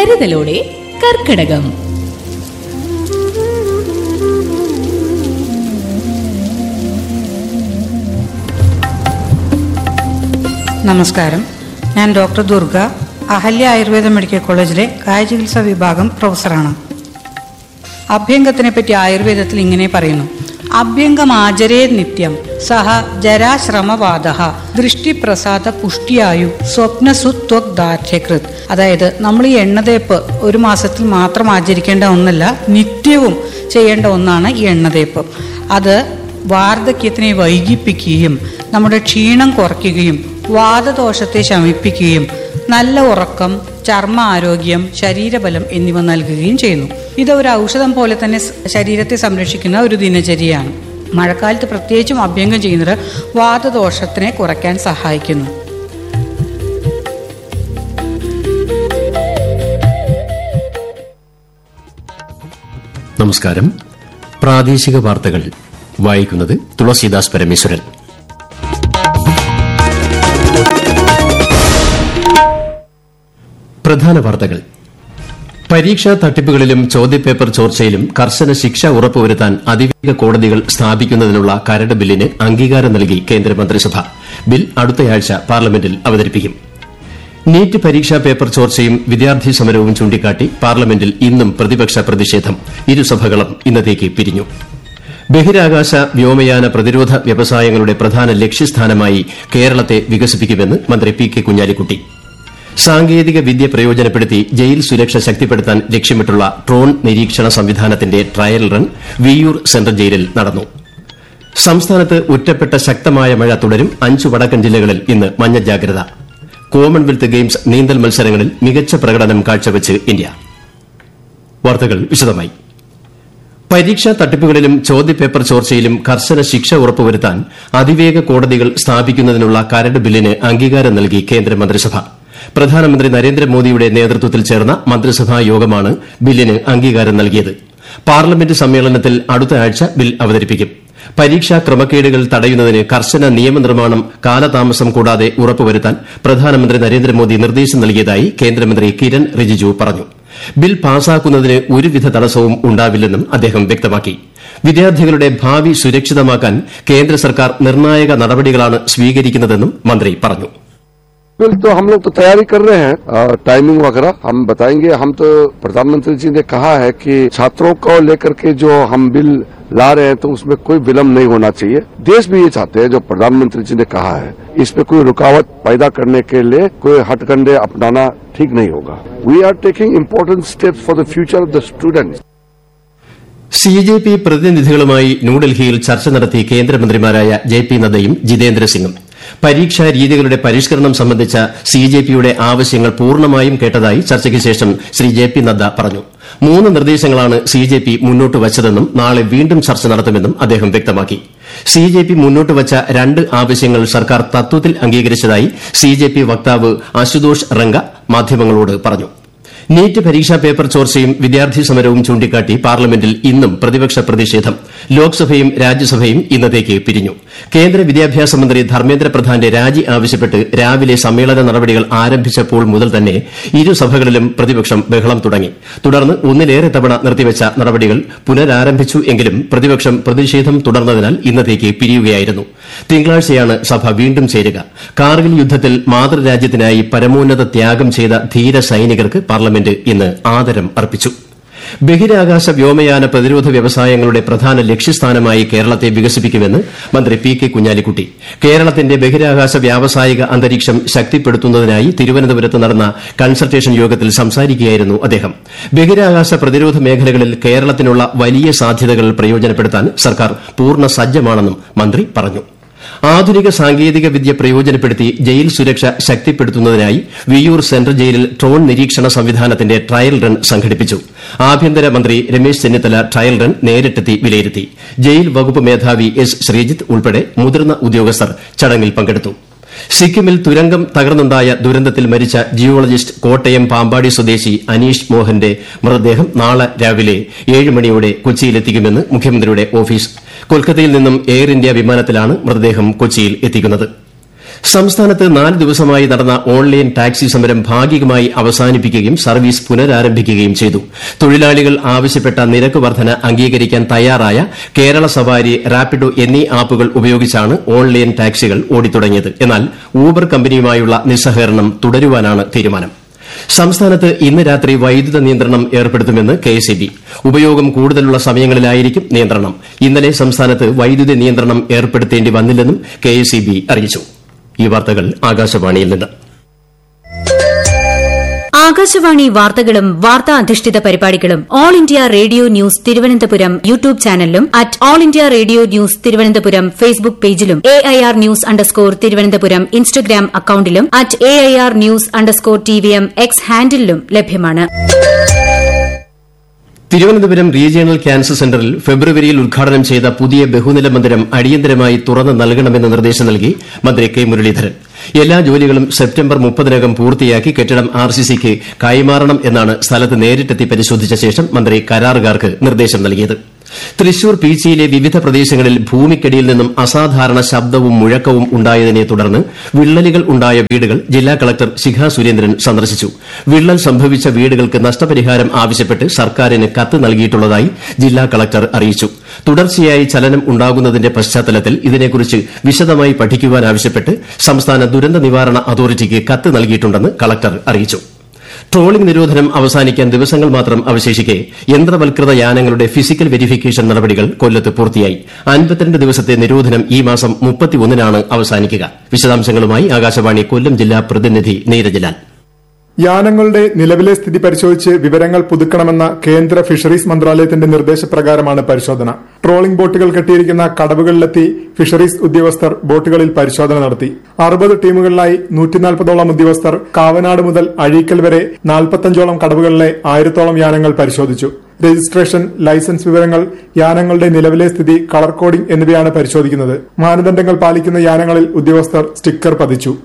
കരുതലോടെ കർക്കിടകം നമസ്കാരം ഞാൻ ഡോക്ടർ ദുർഗ അഹല്യ ആയുർവേദ മെഡിക്കൽ കോളേജിലെ കായചികിത്സാ വിഭാഗം പ്രൊഫസറാണ് അഭ്യംഗത്തിനെ പറ്റി ആയുർവേദത്തിൽ ഇങ്ങനെ പറയുന്നു അഭ്യംഗം ആചരേ നിത്യം സഹ ജരാശ്രമവാദ ദൃഷ്ടിപ്രസാദ പുഷ്ടിയായു സ്വപ്നസുത്വദാർഢ്യകൃത് അതായത് നമ്മൾ ഈ എണ്ണതേപ്പ് ഒരു മാസത്തിൽ മാത്രം ആചരിക്കേണ്ട ഒന്നല്ല നിത്യവും ചെയ്യേണ്ട ഒന്നാണ് ഈ എണ്ണതേപ്പ് അത് വാർദ്ധക്യത്തിനെ വൈകിപ്പിക്കുകയും നമ്മുടെ ക്ഷീണം കുറയ്ക്കുകയും വാദദോഷത്തെ ശമിപ്പിക്കുകയും നല്ല ഉറക്കം ചർമ്മ ആരോഗ്യം ശരീരബലം എന്നിവ നൽകുകയും ചെയ്യുന്നു ഇത് ഒരു ഔഷധം പോലെ തന്നെ സ് ശരീരത്തെ സംരക്ഷിക്കുന്ന ഒരു ദിനചര്യയാണ് മഴക്കാലത്ത് പ്രത്യേകിച്ചും അഭ്യംഗം ചെയ്യുന്നത് വാദദോഷത്തിനെ കുറയ്ക്കാൻ സഹായിക്കുന്നു നമസ്കാരം പ്രാദേശിക വാർത്തകൾ വായിക്കുന്നത് തുളസീദാസ് പരമേശ്വരൻ പ്രധാന വാർത്തകൾ പരീക്ഷാ തട്ടിപ്പുകളിലും ചോദ്യപേപ്പർ ചോർച്ചയിലും കർശന ശിക്ഷ ഉറപ്പുവരുത്താൻ അതിവേഗ കോടതികൾ സ്ഥാപിക്കുന്നതിനുള്ള കരട് ബില്ലിന് അംഗീകാരം നൽകി കേന്ദ്രമന്ത്രിസഭ ബിൽ അടുത്തയാഴ്ച പാർലമെന്റിൽ അവതരിപ്പിക്കും നീറ്റ് പരീക്ഷാ പേപ്പർ ചോർച്ചയും വിദ്യാർത്ഥി സമരവും ചൂണ്ടിക്കാട്ടി പാർലമെന്റിൽ ഇന്നും പ്രതിപക്ഷ പ്രതിഷേധം ഇരുസഭകളും ഇന്നത്തേക്ക് പിരിഞ്ഞു ബഹിരാകാശ വ്യോമയാന പ്രതിരോധ വ്യവസായങ്ങളുടെ പ്രധാന ലക്ഷ്യസ്ഥാനമായി കേരളത്തെ വികസിപ്പിക്കുമെന്ന് മന്ത്രി പി കെ കുഞ്ഞാലിക്കുട്ടി സാങ്കേതിക വിദ്യ പ്രയോജനപ്പെടുത്തി ജയിൽ സുരക്ഷ ശക്തിപ്പെടുത്താൻ ലക്ഷ്യമിട്ടുള്ള ഡ്രോൺ നിരീക്ഷണ സംവിധാനത്തിന്റെ ട്രയൽ റൺ വിയൂർ സെൻട്രൽ ജയിലിൽ നടന്നു സംസ്ഥാനത്ത് ഒറ്റപ്പെട്ട ശക്തമായ മഴ തുടരും അഞ്ചു വടക്കൻ ജില്ലകളിൽ ഇന്ന് മഞ്ഞ ജാഗ്രത കോമൺവെൽത്ത് ഗെയിംസ് നീന്തൽ മത്സരങ്ങളിൽ മികച്ച പ്രകടനം കാഴ്ചവെച്ച് ഇന്ത്യ വാർത്തകൾ വിശദമായി പരീക്ഷാ തട്ടിപ്പുകളിലും ചോദ്യപേപ്പർ ചോർച്ചയിലും കർശന ശിക്ഷ ഉറപ്പുവരുത്താൻ അതിവേഗ കോടതികൾ സ്ഥാപിക്കുന്നതിനുള്ള കരട് ബില്ലിന് അംഗീകാരം നൽകി കേന്ദ്രമന്ത്രിസഭ പ്രധാനമന്ത്രി നരേന്ദ്രമോദിയുടെ നേതൃത്വത്തിൽ ചേർന്ന മന്ത്രിസഭാ യോഗമാണ് ബില്ലിന് അംഗീകാരം നൽകിയത് പാർലമെന്റ് സമ്മേളനത്തിൽ അടുത്ത ആഴ്ച ബിൽ അവതരിപ്പിക്കും പരീക്ഷാ ക്രമക്കേടുകൾ തടയുന്നതിന് കർശന നിയമനിർമ്മാണം കാലതാമസം കൂടാതെ ഉറപ്പുവരുത്താൻ പ്രധാനമന്ത്രി നരേന്ദ്രമോദി നിർദ്ദേശം നൽകിയതായി കേന്ദ്രമന്ത്രി കിരൺ റിജിജു പറഞ്ഞു ബിൽ പാസാക്കുന്നതിന് ഒരുവിധ തടസ്സവും ഉണ്ടാവില്ലെന്നും അദ്ദേഹം വ്യക്തമാക്കി വിദ്യാർത്ഥികളുടെ ഭാവി സുരക്ഷിതമാക്കാൻ കേന്ദ്ര സർക്കാർ നിർണായക നടപടികളാണ് സ്വീകരിക്കുന്നതെന്നും മന്ത്രി പറഞ്ഞു बिल तो हम लोग तो तैयारी कर रहे हैं और टाइमिंग वगैरह हम बताएंगे हम तो प्रधानमंत्री जी ने कहा है कि छात्रों को लेकर के जो हम बिल ला रहे हैं तो उसमें कोई विलम्ब नहीं होना चाहिए देश भी ये चाहते हैं जो प्रधानमंत्री जी ने कहा है इसमें कोई रुकावट पैदा करने के लिए कोई हटकंडे अपनाना ठीक नहीं होगा we are taking important steps for the future of the students C J P പ്രതിനിധികളുമായി ന്യൂഡൽഹിയിൽ ചർച്ച നടത്തി കേന്ദ്രമന്ത്രിമാരായ ജെ പി നദ്ദയും ജിതേന്ദ്ര സിംഗും പരീക്ഷാ രീതികളുടെ പരിഷ്കരണം സംബന്ധിച്ച സി ജെ പിയുടെ ആവശ്യങ്ങൾ പൂർണ്ണമായും കേട്ടതായി ചർച്ചയ്ക്ക് ശേഷം ശ്രീ ജെ പി നദ്ദ പറഞ്ഞു മൂന്ന് നിർദ്ദേശങ്ങളാണ് സി ജെ പി മുന്നോട്ട് വച്ചതെന്നും നാളെ വീണ്ടും ചർച്ച നടത്തുമെന്നും അദ്ദേഹം വ്യക്തമാക്കി സി ജെ പി മുന്നോട്ട് വച്ച രണ്ട് ആവശ്യങ്ങൾ സർക്കാർ തത്വത്തിൽ അംഗീകരിച്ചതായി സി ജെ പി വക്താവ് അശുതോഷ് റംഗ മാധ്യമങ്ങളോട് പറഞ്ഞു നീറ്റ് പരീക്ഷാ പേപ്പർ ചോർച്ചയും വിദ്യാർത്ഥി സമരവും ചൂണ്ടിക്കാട്ടി പാർലമെന്റിൽ ഇന്നും പ്രതിപക്ഷ പ്രതിഷേധം ലോക്സഭയും രാജ്യസഭയും ഇന്നത്തേക്ക് പിരിഞ്ഞു കേന്ദ്ര വിദ്യാഭ്യാസ മന്ത്രി ധർമ്മേന്ദ്ര പ്രധാന്റെ രാജി ആവശ്യപ്പെട്ട് രാവിലെ സമ്മേളന നടപടികൾ ആരംഭിച്ചപ്പോൾ മുതൽ തന്നെ ഇരുസഭകളിലും പ്രതിപക്ഷം ബഹളം തുടങ്ങി തുടർന്ന് ഒന്നിലേറെ തവണ നിർത്തിവച്ച നടപടികൾ പുനരാരംഭിച്ചു എങ്കിലും പ്രതിപക്ഷം പ്രതിഷേധം തുടർന്നതിനാൽ ഇന്നത്തേക്ക് പിരിയുകയായിരുന്നു തിങ്കളാഴ്ചയാണ് സഭ വീണ്ടും ചേരുക കാർഗിൽ യുദ്ധത്തിൽ മാതൃരാജ്യത്തിനായി പരമോന്നത ത്യാഗം ചെയ്ത ധീര സൈനികർക്ക് പാർലമെന്റ് ഇന്ന് ആദരം അർപ്പിച്ചു ബഹിരാകാശ വ്യോമയാന പ്രതിരോധ വ്യവസായങ്ങളുടെ പ്രധാന ലക്ഷ്യസ്ഥാനമായി കേരളത്തെ വികസിപ്പിക്കുമെന്ന് മന്ത്രി പി കെ കുഞ്ഞാലിക്കുട്ടി കേരളത്തിന്റെ ബഹിരാകാശ വ്യാവസായിക അന്തരീക്ഷം ശക്തിപ്പെടുത്തുന്നതിനായി തിരുവനന്തപുരത്ത് നടന്ന കൺസൾട്ടേഷൻ യോഗത്തിൽ സംസാരിക്കുകയായിരുന്നു അദ്ദേഹം ബഹിരാകാശ പ്രതിരോധ മേഖലകളിൽ കേരളത്തിനുള്ള വലിയ സാധ്യതകൾ പ്രയോജനപ്പെടുത്താൻ സർക്കാർ പൂർണ്ണ സജ്ജമാണെന്നും മന്ത്രി പറഞ്ഞു ആധുനിക സാങ്കേതിക വിദ്യ പ്രയോജനപ്പെടുത്തി ജയിൽ സുരക്ഷ ശക്തിപ്പെടുത്തുന്നതിനായി വിയൂർ സെൻട്രൽ ജയിലിൽ ഡ്രോൺ നിരീക്ഷണ സംവിധാനത്തിന്റെ ട്രയൽ റൺ സംഘടിപ്പിച്ചു ആഭ്യന്തര മന്ത്രി രമേശ് ചെന്നിത്തല ട്രയൽ റൺ നേരിട്ടെത്തി വിലയിരുത്തി ജയിൽ വകുപ്പ് മേധാവി എസ് ശ്രീജിത്ത് ഉൾപ്പെടെ മുതിർന്ന ഉദ്യോഗസ്ഥർ ചടങ്ങിൽ പങ്കെടുത്തു സിക്കിമിൽ തുരങ്കം തകർന്നുണ്ടായ ദുരന്തത്തിൽ മരിച്ച ജിയോളജിസ്റ്റ് കോട്ടയം പാമ്പാടി സ്വദേശി അനീഷ് മോഹന്റെ മൃതദേഹം നാളെ രാവിലെ ഏഴ് മണിയോടെ കൊച്ചിയിലെത്തിക്കുമെന്ന് മുഖ്യമന്ത്രിയുടെ ഓഫീസ് കൊൽക്കത്തയിൽ നിന്നും എയർ ഇന്ത്യ വിമാനത്തിലാണ് മൃതദേഹം കൊച്ചിയിൽ എത്തിക്കുന്നത് സംസ്ഥാനത്ത് നാല് ദിവസമായി നടന്ന ഓൺലൈൻ ടാക്സി സമരം ഭാഗികമായി അവസാനിപ്പിക്കുകയും സർവീസ് പുനരാരംഭിക്കുകയും ചെയ്തു തൊഴിലാളികൾ ആവശ്യപ്പെട്ട നിരക്ക് വർധന അംഗീകരിക്കാൻ തയ്യാറായ കേരള സവാരി റാപ്പിഡോ എന്നീ ആപ്പുകൾ ഉപയോഗിച്ചാണ് ഓൺലൈൻ ടാക്സികൾ ഓടിത്തുടങ്ങിയത് എന്നാൽ ഊബർ കമ്പനിയുമായുള്ള നിസ്സഹകരണം തുടരുവാനാണ് തീരുമാനം സംസ്ഥാനത്ത് ഇന്ന് രാത്രി വൈദ്യുത നിയന്ത്രണം ഏർപ്പെടുത്തുമെന്ന് കെഎസ്ഇബി ഉപയോഗം കൂടുതലുള്ള സമയങ്ങളിലായിരിക്കും നിയന്ത്രണം ഇന്നലെ സംസ്ഥാനത്ത് വൈദ്യുതി നിയന്ത്രണം ഏർപ്പെടുത്തേണ്ടി വന്നില്ലെന്നും കെഎസ്ഇബി അറിയിച്ചു ഈ വാർത്തകൾ ആകാശവാണിയിൽ നിന്ന് ആകാശവാണി വാർത്തകളും വാർത്താ അധിഷ്ഠിത പരിപാടികളും all India radio news Thiruvananthapuram YouTube ചാനലിലും at all India radio news Thiruvananthapuram Facebook പേജിലും A I R news underscore Thiruvananthapuram Instagram അക്കൌണ്ടിലും at A I R news underscore T V M X ഹാൻഡിലും ലഭ്യമാണ് തിരുവനന്തപുരം റീജിയണൽ ക്യാൻസർ സെന്ററിൽ ഫെബ്രുവരിയിൽ ഉദ്ഘാടനം ചെയ്ത പുതിയ ബഹുനില മന്ദിരം അടിയന്തരമായി തുറന്ന് നൽകണമെന്ന് നിർദ്ദേശം നൽകി മന്ത്രി കെ മുരളീധരൻ എല്ലാ ജോലികളും സെപ്റ്റംബർ മുപ്പതിനകം പൂർത്തിയാക്കി കെട്ടിടം ആർസിസിക്ക് കൈമാറണം എന്നാണ് സ്ഥലത്ത് നേരിട്ടെത്തി പരിശോധിച്ച ശേഷം മന്ത്രി കരാറുകാർക്ക് നിർദ്ദേശം നൽകിയത് തൃശൂർ പീച്ചിയിലെ വിവിധ പ്രദേശങ്ങളിൽ ഭൂമിക്കടിയിൽ നിന്നും അസാധാരണ ശബ്ദവും മുഴക്കവും ഉണ്ടായതിനെ തുടർന്ന് വിള്ളലുകൾ ഉണ്ടായ വീടുകൾ ജില്ലാ കളക്ടർ ശിഖ സുരേന്ദ്രൻ സന്ദർശിച്ചു വിള്ളൽ സംഭവിച്ച വീടുകൾക്ക് നഷ്ടപരിഹാരം ആവശ്യപ്പെട്ട് സർക്കാരിന് കത്ത് നൽകിയിട്ടുള്ളതായി ജില്ലാ കളക്ടർ അറിയിച്ചു തുടർച്ചയായി ചലനം ഉണ്ടാകുന്നതിന്റെ പശ്ചാത്തലത്തിൽ ഇതിനെക്കുറിച്ച് വിശദമായി പഠിക്കുവാൻ ആവശ്യപ്പെട്ട് സംസ്ഥാന ദുരന്ത നിവാരണ അതോറിറ്റിക്ക് കത്ത് നൽകിയിട്ടുണ്ടെന്ന് കളക്ടർ അറിയിച്ചു ട്രോളിംഗ് നിരോധനം അവസാനിക്കാൻ ദിവസങ്ങൾ മാത്രം അവശേഷിക്കെ യന്ത്രവൽകൃത യാനങ്ങളുടെ ഫിസിക്കൽ വെരിഫിക്കേഷൻ നടപടികൾ കൊല്ലത്ത് പൂർത്തിയായി അൻപത്തിരണ്ട് ദിവസത്തെ നിരോധനം ഈ മാസം മുപ്പത്തിയൊന്നിനാണ് അവസാനിക്കുക വിശദാംശങ്ങളുമായി ആകാശവാണി കൊല്ലം ജില്ലാ പ്രതിനിധി നീരജ്ലാൽ യാനങ്ങളുടെ നിലവിലെ സ്ഥിതി പരിശോധിച്ച് വിവരങ്ങൾ പുതുക്കണമെന്ന കേന്ദ്ര ഫിഷറീസ് മന്ത്രാലയത്തിന്റെ നിർദ്ദേശപ്രകാരമാണ് പരിശോധന ട്രോളിംഗ് ബോട്ടുകൾ കെട്ടിയിരിക്കുന്ന കടവുകളിലെത്തി ഫിഷറീസ് ഉദ്യോഗസ്ഥർ ബോട്ടുകളിൽ പരിശോധന നടത്തി അറുപത് ടീമുകളിലായി നൂറ്റിനാൽപ്പതോളം ഉദ്യോഗസ്ഥർ കാവനാട് മുതൽ അഴീക്കൽ വരെ നാൽപ്പത്തഞ്ചോളം കടവുകളിലെ ആയിരത്തോളം യാനങ്ങൾ പരിശോധിച്ചു രജിസ്ട്രേഷൻ ലൈസൻസ് വിവരങ്ങൾ യാനങ്ങളുടെ നിലവിലെ സ്ഥിതി കളർ കോഡിംഗ് എന്നിവയാണ് പരിശോധിക്കുന്നത് മാനദണ്ഡങ്ങൾ പാലിക്കുന്ന യാനങ്ങളിൽ ഉദ്യോഗസ്ഥർ സ്റ്റിക്കർ പതിച്ചു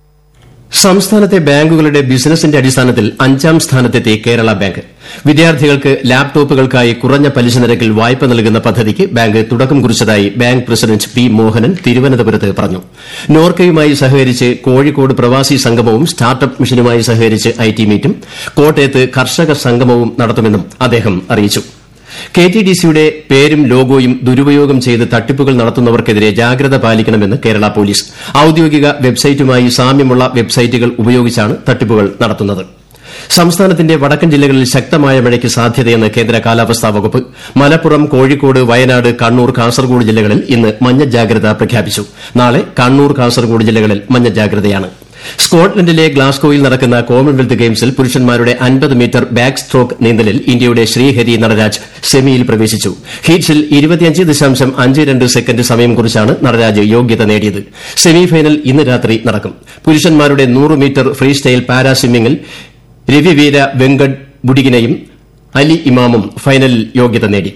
സംസ്ഥാനത്തെ ബാങ്കുകളുടെ ബിസിനസിന്റെ അടിസ്ഥാനത്തിൽ അഞ്ചാം സ്ഥാനത്തെത്തി കേരള ബാങ്ക് വിദ്യാർത്ഥികൾക്ക് ലാപ്ടോപ്പുകൾക്കായി കുറഞ്ഞ പലിശ നിരക്കിൽ വായ്പ നൽകുന്ന പദ്ധതിക്ക് ബാങ്ക് തുടക്കം കുറിച്ചതായി ബാങ്ക് പ്രസിഡന്റ് പി മോഹനൻ തിരുവനന്തപുരത്ത് പറഞ്ഞു നോർക്കയുമായി സഹകരിച്ച് കോഴിക്കോട് പ്രവാസി സംഗമവും സ്റ്റാർട്ടപ്പ് മിഷനുമായി സഹകരിച്ച് ഐടി മീറ്റും കോട്ടയത്ത് കർഷക സംഗമവും നടത്തുമെന്നും അദ്ദേഹം അറിയിച്ചു കെ ടി ഡി സിയുടെ പേരും ലോഗോയും ദുരുപയോഗം ചെയ്ത് തട്ടിപ്പുകൾ നടത്തുന്നവർക്കെതിരെ ജാഗ്രത പാലിക്കണമെന്ന് കേരള പോലീസ് ഔദ്യോഗിക വെബ്സൈറ്റുമായി സാമ്യമുള്ള വെബ്സൈറ്റുകൾ ഉപയോഗിച്ചാണ് തട്ടിപ്പുകൾ നടത്തുന്നത് സംസ്ഥാനത്തിന്റെ വടക്കൻ ജില്ലകളിൽ ശക്തമായ മഴയ്ക്ക് സാധ്യതയെന്ന് കേന്ദ്ര കാലാവസ്ഥാ വകുപ്പ് മലപ്പുറം കോഴിക്കോട് വയനാട് കണ്ണൂർ കാസർഗോഡ് ജില്ലകളിൽ ഇന്ന് മഞ്ഞ ജാഗ്രത പ്രഖ്യാപിച്ചു നാളെ കണ്ണൂർ കാസർഗോഡ് ജില്ലകളിൽ മഞ്ഞ ജാഗ്രതയാണ് സ്കോട്ട്ലൻഡിലെ ഗ്ലാസ്ഗോയിൽ നടക്കുന്ന കോമൺവെൽത്ത് ഗെയിംസിൽ പുരുഷന്മാരുടെ അൻപത് മീറ്റർ ബാക്ക് സ്ട്രോക്ക് നീന്തലിൽ ഇന്ത്യയുടെ ശ്രീഹരി നടരാജ് സെമിയിൽ പ്രവേശിച്ചു ഹീറ്റ്സിൽ ഇരുപത്തിയഞ്ച് ദശാംശം അഞ്ച് രണ്ട് സെക്കൻഡ് സമയം കുറിച്ചാണ് നടരാജ് യോഗ്യത നേടിയത് സെമിഫൈനൽ ഇന്ന് രാത്രി നടക്കും പുരുഷന്മാരുടെ നൂറ് മീറ്റർ ഫ്രീ സ്റ്റൈൽ പാരാ സ്വിമ്മിംഗിൽ രവിവീര വെങ്കട് ബുഡിഗിനയും അലി ഇമാമും ഫൈനലിൽ യോഗ്യത നേടി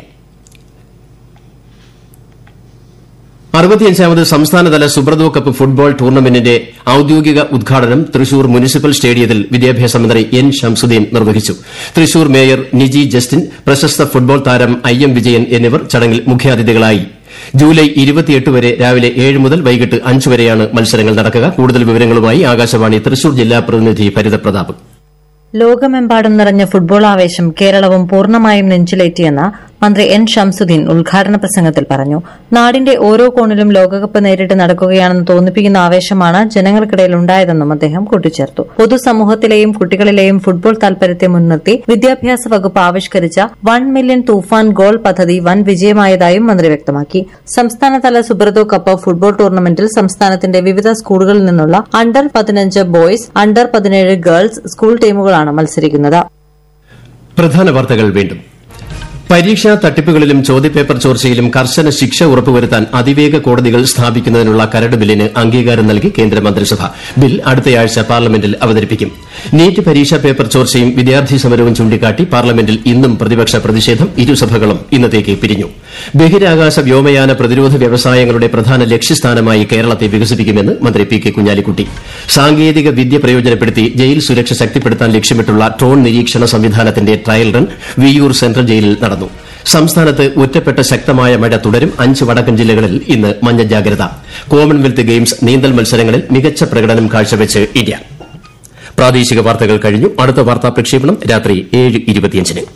അറുപത്തിയഞ്ചാമത് സംസ്ഥാനതല സുബ്രതോ കപ്പ് ഫുട്ബോൾ ടൂർണമെന്റിന്റെ ഔദ്യോഗിക ഉദ്ഘാടനം തൃശൂർ മുനിസിപ്പൽ സ്റ്റേഡിയത്തിൽ വിദ്യാഭ്യാസ മന്ത്രി എൻ ഷംസുദ്ദീൻ നിർവഹിച്ചു തൃശൂർ മേയർ നിജി ജസ്റ്റിൻ പ്രശസ്ത ഫുട്ബോൾ താരം ഐ എം വിജയൻ എന്നിവർ ചടങ്ങിൽ മുഖ്യാതിഥികളായി ജൂലൈ ഇരുപത്തിയെട്ട് വരെ രാവിലെ ഏഴ് മുതൽ വൈകിട്ട് അഞ്ച് വരെയാണ് മത്സരങ്ങൾ നടക്കുക കൂടുതൽ വിവരങ്ങളുമായി ആകാശവാണി തൃശൂർ ജില്ലാ പ്രതിനിധി ഭരിത പ്രതാപ് ലോകമെമ്പാടും നിറഞ്ഞ ഫുട്ബോൾ ആവേശം കേരളവും പൂർണ്ണമായും നെഞ്ചിലേറ്റിയെന്ന് മന്ത്രി എൻ ഷംസുദ്ദീൻ ഉദ്ഘാടന പ്രസംഗത്തിൽ പറഞ്ഞു നാടിന്റെ ഓരോ കോണിലും ലോകകപ്പ് നേരിട്ട് നടക്കുകയാണെന്ന് തോന്നിപ്പിക്കുന്ന ആവേശമാണ് ജനങ്ങൾക്കിടയിൽ ഉണ്ടായതെന്നും അദ്ദേഹം കൂട്ടിച്ചേർത്തു പൊതുസമൂഹത്തിലെയും കുട്ടികളിലെയും ഫുട്ബോൾ താൽപര്യത്തെ മുൻനിർത്തി വിദ്യാഭ്യാസ വകുപ്പ് ആവിഷ്കരിച്ച വൺ മില്യൺ തൂഫാൻ ഗോൾ പദ്ധതി വൻ വിജയമായതായും മന്ത്രി വ്യക്തമാക്കി സംസ്ഥാനതല സുബ്രതോ കപ്പ് ഫുട്ബോൾ ടൂർണമെന്റിൽ സംസ്ഥാനത്തിന്റെ വിവിധ സ്കൂളുകളിൽ നിന്നുള്ള അണ്ടർ പതിനഞ്ച് ബോയ്സ് അണ്ടർ പതിനേഴ് ഗേൾസ് സ്കൂൾ ടീമുകളാണ് മത്സരിക്കുന്നത് പ്രധാന വാർത്തകൾ വീണ്ടും പരീക്ഷാ തട്ടിപ്പുകളിലും ചോദ്യപേപ്പർ ചോർച്ചയിലും കർശന ശിക്ഷ ഉറപ്പുവരുത്താൻ അതിവേഗ കോടതികൾ സ്ഥാപിക്കുന്നതിനുള്ള കരട് ബില്ലിന് അംഗീകാരം നൽകി കേന്ദ്രമന്ത്രിസഭ ബിൽ അടുത്തയാഴ്ച പാർലമെന്റിൽ അവതരിപ്പിക്കും നീറ്റ് പരീക്ഷാ പേപ്പർ ചോർച്ചയും വിദ്യാർത്ഥി സമരവും ചൂണ്ടിക്കാട്ടി പാർലമെന്റിൽ ഇന്നും പ്രതിപക്ഷ പ്രതിഷേധം ഇരുസഭകളും ഇന്നത്തേക്ക് പിരിഞ്ഞു ബഹിരാകാശ വ്യോമയാന പ്രതിരോധ വ്യവസായങ്ങളുടെ പ്രധാന ലക്ഷ്യസ്ഥാനമായി കേരളത്തെ വികസിപ്പിക്കുമെന്ന് മന്ത്രി പി കെ കുഞ്ഞാലിക്കുട്ടി സാങ്കേതിക വിദ്യ പ്രയോജനപ്പെടുത്തി ജയിൽ സുരക്ഷ ശക്തിപ്പെടുത്താൻ ലക്ഷ്യമിട്ടുള്ള ഡ്രോൺ നിരീക്ഷണ സംവിധാനത്തിന്റെ ട്രയൽ റൺ വിയ്യൂർ സെൻട്രൽ ജയിലിൽ നടന്നു സംസ്ഥാനത്ത് ഒറ്റപ്പെട്ട ശക്തമായ മഴ തുടരും അഞ്ച് വടക്കൻ ജില്ലകളിൽ ഇന്ന് മഞ്ഞ ജാഗ്രത കോമൺവെൽത്ത് ഗെയിംസ് നീന്തൽ മത്സരങ്ങളിൽ മികച്ച പ്രകടനം കാഴ്ചവെച്ച് ഇന്ത്യ പ്രാദേശിക വാർത്തകൾ കഴിഞ്ഞു അടുത്ത വാർത്താ പ്രക്ഷേപണം രാത്രി ഏഴ് ഇരുപത്തിയഞ്ചിന്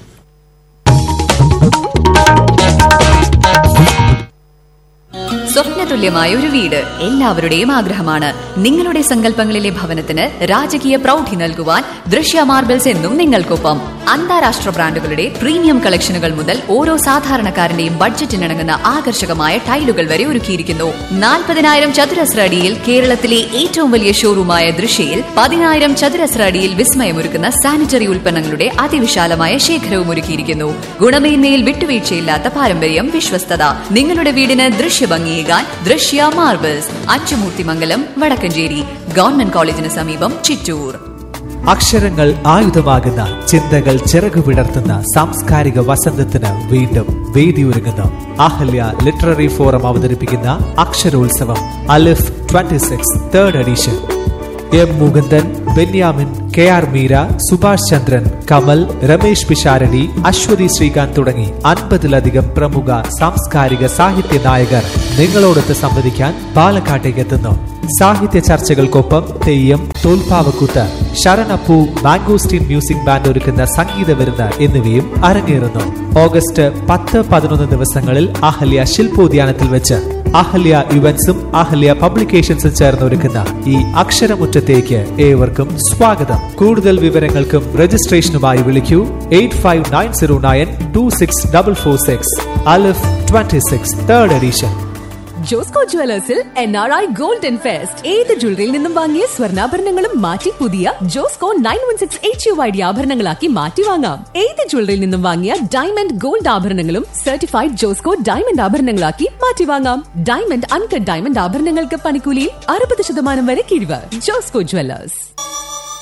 സ്വപ്നതുല്യമായ ഒരു വീട് എല്ലാവരുടെയും ആഗ്രഹമാണ് നിങ്ങളുടെ സങ്കല്പങ്ങളിലെ ഭവനത്തിന് രാജകീയ പ്രൗഢി നൽകുവാൻ ദൃശ്യ മാർബിൾസ് എന്നും നിങ്ങൾക്കൊപ്പം അന്താരാഷ്ട്ര ബ്രാൻഡുകളുടെ പ്രീമിയം കളക്ഷനുകൾ മുതൽ ഓരോ സാധാരണക്കാരന്റെയും ബഡ്ജറ്റിനിണങ്ങുന്ന ആകർഷകമായ ടൈലുകൾ വരെ ഒരുക്കിയിരിക്കുന്നു നാൽപ്പതിനായിരം ചതുരശ്ര അടിയിൽ കേരളത്തിലെ ഏറ്റവും വലിയ ഷോറൂമായ ദൃശ്യയിൽ പതിനായിരം ചതുരശ്ര അടിയിൽ വിസ്മയമൊരുക്കുന്ന സാനിറ്ററി ഉൽപ്പന്നങ്ങളുടെ അതിവിശാലമായ ശേഖരവും ഒരുക്കിയിരിക്കുന്നു ഗുണമേന്മയിൽ വിട്ടുവീഴ്ചയില്ലാത്ത പാരമ്പര്യം വിശ്വസ്തത നിങ്ങളുടെ വീടിന് ദൃശ്യഭംഗിയേകാൻ ദൃശ്യ മാർബിൾസ് അച്ചുമൂർത്തിമംഗലം വടക്കഞ്ചേരി ഗവൺമെന്റ് കോളേജിന് സമീപം ചിറ്റൂർ അക്ഷരങ്ങൾ ആയുധമാകുന്ന ചിന്തകൾ ചിറകു വിടർത്തുന്ന സാംസ്കാരിക വസന്തത്തിന് വീണ്ടും വേദിയൊരുങ്ങുന്നു അഹല്യ ലിറ്റററി ഫോറം അവതരിപ്പിക്കുന്ന അക്ഷരോത്സവം Alif 26 six third edition M Mukundan Benyamin K R Meera Subhash Chandran Kamal Ramesh Pisharody Aswathy Sreekanth തുടങ്ങി അൻപതിലധികം പ്രമുഖ സാംസ്കാരിക സാഹിത്യ നായകർ നിങ്ങളോടൊത്ത് സംവദിക്കാൻ പാലക്കാട്ടേക്ക് എത്തുന്നു സാഹിത്യ ചർച്ചകൾക്കൊപ്പം തെയ്യം തോൽപ്പാവക്കൂത്ത് ശരണപ്പൂ മാംഗോസ്റ്റീൻ മ്യൂസിക് ബാൻഡ് ഒരുക്കുന്ന സംഗീത വിരുന്ന് എന്നിവയും അരങ്ങേറുന്നു ഓഗസ്റ്റ് പത്ത് പതിനൊന്ന് ദിവസങ്ങളിൽ അഹല്യ ശില്പോദ്യാനത്തിൽ വെച്ച് അഹല്യ ഇവന്റ്സും അഹല്യ പബ്ലിക്കേഷൻസും ചേർന്ന് ഒരുക്കുന്ന ഈ അക്ഷരമുറ്റത്തേക്ക് ഏവർക്കും സ്വാഗതം കൂടുതൽ വിവരങ്ങൾക്കും രജിസ്ട്രേഷനുമായി വിളിക്കൂ eight five nine zero nine two six double four six Alif twenty six third edition Josco ജുവലേഴ്സിൽ N R I golden fest ഏത് ജ്വല്ലറിയിൽ നിന്നും വാങ്ങിയ സ്വർണ്ണാഭരണങ്ങളും മാറ്റി പുതിയ Josco nine one six H U I D ആഭരണങ്ങളാക്കി മാറ്റി വാങ്ങാം ഏത് ജ്വല്ലറിയിൽ നിന്നും വാങ്ങിയ ഡയമണ്ട് ഗോൾഡ് ആഭരണങ്ങളും സർട്ടിഫൈഡ് ജോസ്കോ ഡയമണ്ട് ആഭരണങ്ങളാക്കി മാറ്റി വാങ്ങാം ഡയമണ്ട് അൺകട്ട് ഡയമണ്ട് ആഭരണങ്ങൾക്ക് പണിക്കൂലിയിൽ അറുപത് ശതമാനം വരെ കിഴിവ് ജോസ്കോ ജുവലേഴ്സ്